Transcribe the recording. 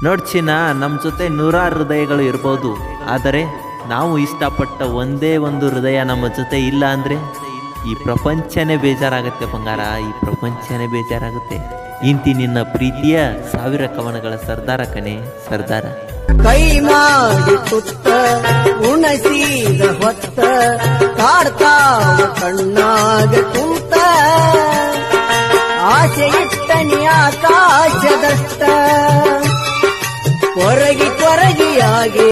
ನೋಡ್ ಚಿನ್ನ ನಮ್ಮ ಜೊತೆ ನೂರಾರು ಹೃದಯಗಳು ಇರ್ಬೋದು ಆದರೆ ನಾವು ಇಷ್ಟಪಟ್ಟ ಒಂದೇ ಒಂದು ಹೃದಯ ನಮ್ಮ ಜೊತೆ ಇಲ್ಲ ಅಂದರೆ ಈ ಪ್ರಪಂಚನೇ ಬೇಜಾರಾಗುತ್ತೆ ಬಂಗಾರ ಈ ಪ್ರಪಂಚನೇ ಬೇಜಾರಾಗುತ್ತೆ ಇಂತಿ ನಿನ್ನ ಪ್ರೀತಿಯ ಸಾವಿರ ಕವನಗಳ ಸರ್ದಾರ ಕಣೆ ಸರ್ದಾರ ಕೈ ಮಾಡಿ ತುತ್ತ ಉಣಸಿದ ಹೊತ್ತ ಕಾಡ್ತಾವ ಕಣ್ಣಾಗ ಕುಂತ ಆಸೆ ಇಟ್ಟನಿ ಆಕಾಶದಷ್ಟ ಕೊರಗಿ ಕೊರಗಿಯಾಗಿ